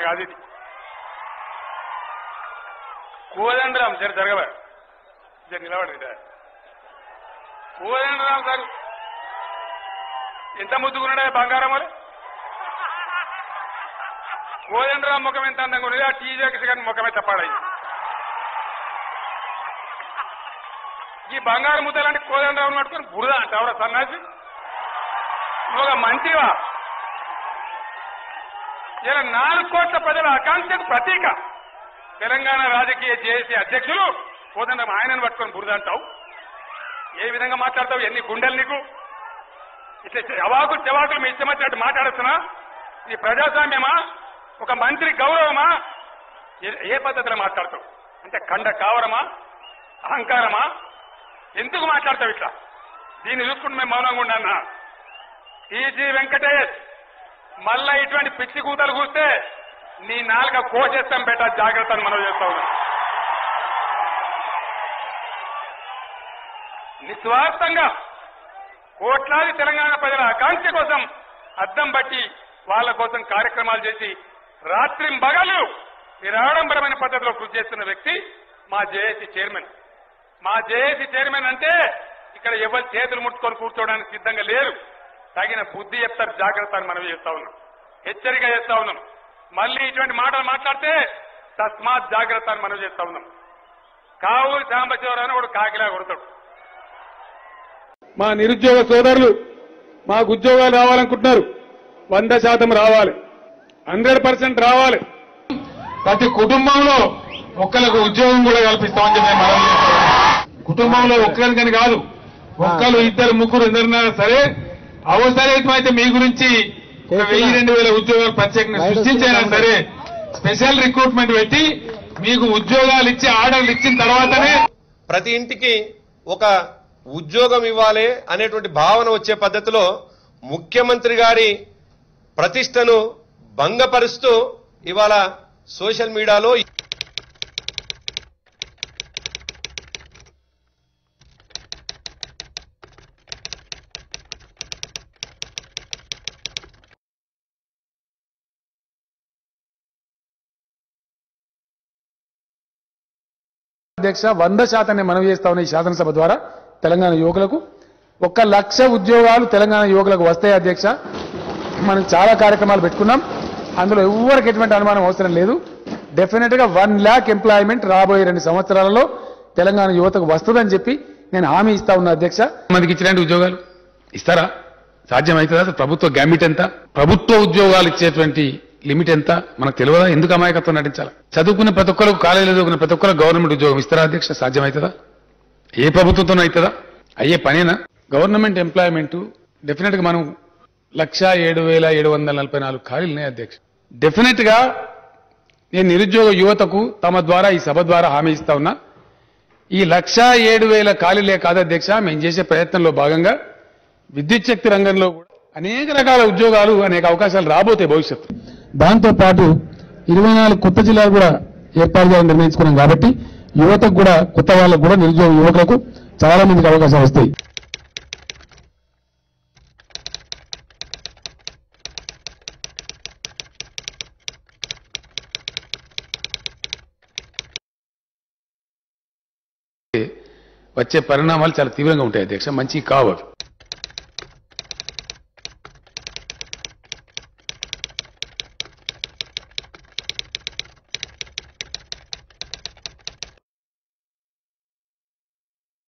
కాదు ఇది కోదండరాం జర జరగవా జర నిలబడి కోదండరాం సార్ ఎంత ముద్దుకున్నాడే బంగారం వాళ్ళు కోదండరాం ముఖం ఎంత అందంగా ఉన్నది ఆ టీజేకి గారి ముఖమే తప్పాడయి ఈ బంగారం ముద్ద లాంటి కోదండరాం పట్టుకొని బురద అంట ఆవిడ సన్నాసి నువ్వు ఒక మంత్రివా ఇలా నాలుగు కోట్ల ప్రజల ఆకాంక్షకు ప్రతీక తెలంగాణ రాజకీయ జేఏసీ అధ్యక్షులు కోదండం ఆయనను పట్టుకొని బురద అంటావు ఏ విధంగా మాట్లాడతావు ఎన్ని గుండెలు నీకు ఇట్లా జవాకులు జవాకులు మీ ఇష్టం వచ్చినట్టు మాట్లాడుతున్నా ఇది ప్రజాస్వామ్యమా ఒక మంత్రి గౌరవమా ఏ- ఏ పద్ధతిలో మాట్లాడతావు అంటే కండ కావరమా అహంకారమా ఎందుకు మాట్లాడతావు ఇట్లా దీన్ని చూసుకుంటూ మేము మౌనంగా ఉండన్నా టీజీ వెంకటేష్ మళ్ళా ఇటువంటి పిచ్చి కూతలు కూస్తే నీ నాలుక కోసేస్తాం బేట జాగ్రత్త అని మనం చేస్తా ఉన్నాం నిస్వార్థంగా కోట్లాది తెలంగాణ ప్రజల ఆకాంక్ష కోసం అద్దం బట్టి వాళ్ళ కోసం కార్యక్రమాలు చేసి రాత్రి బగలు నిరాడంబరమైన పద్ధతిలో కృషి చేస్తున్న వ్యక్తి మా జేఏసీ చైర్మన్ మా జేఏసీ చైర్మన్ అంటే ఇక్కడ ఎవరు చేతులు ముట్టుకొని కూర్చోవడానికి సిద్ధంగా లేరు తగిన బుద్ధి చెప్తారు జాగ్రత్త అని మనం చేస్తా ఉన్నాం హెచ్చరిక చేస్తా ఉన్నాం మళ్ళీ ఇటువంటి మాటలు మాట్లాడితే తస్మాత్ జాగ్రత్త అని మనం చేస్తా ఉన్నాం కావూరి సాంబశివరావు అని ఒకడు కాకిలా కొడతాడు మా నిరుద్యోగ సోదరులు మాకు ఉద్యోగాలు రావాలనుకుంటున్నారు వంద శాతం రావాలి హండ్రెడ్ పర్సెంట్ రావాలి ప్రతి కుటుంబంలో ఒక్కరికి ఉద్యోగం కూడా కల్పిస్తామని చెప్పి మనం కుటుంబంలో ఒక్కరికని కాదు ఒక్కరు ఇద్దరు ముగ్గురు ఇద్దరున్నా సరే అవసరమైతే మీ గురించి ఒక వెయ్యి రెండు వేల ఉద్యోగాలు ప్రత్యేకంగా సృష్టించైనా సరే స్పెషల్ రిక్రూట్మెంట్ పెట్టి మీకు ఉద్యోగాలు ఇచ్చి ఆర్డర్లు ఇచ్చిన తర్వాతనే ప్రతి ఇంటికి ఒక ఉద్యోగం ఇవ్వాలి అనేటువంటి భావన వచ్చే పద్ధతిలో ముఖ్యమంత్రి గారి ప్రతిష్టను భంగపరుస్తూ ఇవాళ సోషల్ మీడియాలో అధ్యక్ష వంద శాతాన్ని మనవి చేస్తా ఉన్న ఈ శాసనసభ ద్వారా తెలంగాణ యువకులకు ఒక్క లక్ష ఉద్యోగాలు తెలంగాణ యువకులకు వస్తాయి అధ్యక్ష మనం చాలా కార్యక్రమాలు పెట్టుకున్నాం అందులో ఎవరికి ఎటువంటి అనుమానం అవసరం లేదు డెఫినెట్ గా వన్ ల్యాక్ ఎంప్లాయ్మెంట్ రాబోయే రెండు సంవత్సరాలలో తెలంగాణ యువతకు వస్తుందని చెప్పి నేను హామీ ఇస్తా ఉన్నా అధ్యక్ష మందికి ఇచ్చినటువంటి ఉద్యోగాలు ఇస్తారా సాధ్యమవుతుందా అసలు ప్రభుత్వ గ్యామిట్ ఎంత ప్రభుత్వ ఉద్యోగాలు ఇచ్చేటువంటి లిమిట్ ఎంత మనకు తెలియదా ఎందుకు అమాయకత్వం నటించాలి చదువుకున్న ప్రతి ఒక్కరికి కాలేజీలో చదువుకున్న ప్రతి ఒక్కరు గవర్నమెంట్ ఉద్యోగం ఇస్తారా అధ్యక్ష సాధ్యమవుతుందా ఏ ప్రభుత్వంతోనూ అవుతుందా అయ్యే పనేనా గవర్నమెంట్ ఎంప్లాయ్మెంట్ డెఫినెట్ గా మనం లక్ష ఏడు వేల ఏడు వందల నలభై నాలుగు ఖాళీలు ఉన్నాయి అధ్యక్ష డెఫినెట్ గా నేను నిరుద్యోగ యువతకు తమ ద్వారా ఈ సభ ద్వారా హామీ ఇస్తా ఉన్నా ఈ లక్ష ఏడు వేల ఖాళీలే కాదు అధ్యక్ష మేము చేసే ప్రయత్నంలో భాగంగా విద్యుత్ శక్తి రంగంలో కూడా అనేక రకాల ఉద్యోగాలు అనేక అవకాశాలు రాబోతాయి భవిష్యత్తు దాంతో పాటు ఇరవై నాలుగు కొత్త జిల్లాలు కూడా ఏర్పాటు చేయాలని నిర్ణయించుకున్నాం కాబట్టి యువతకు కూడా కొత్త వాళ్ళకు కూడా నిరుద్యోగ యువకులకు చాలా మందికి అవకాశాలు వస్తాయి వచ్చే పరిణామాలు చాలా తీవ్రంగా ఉంటాయి అధ్యక్ష మంచి కావు అవి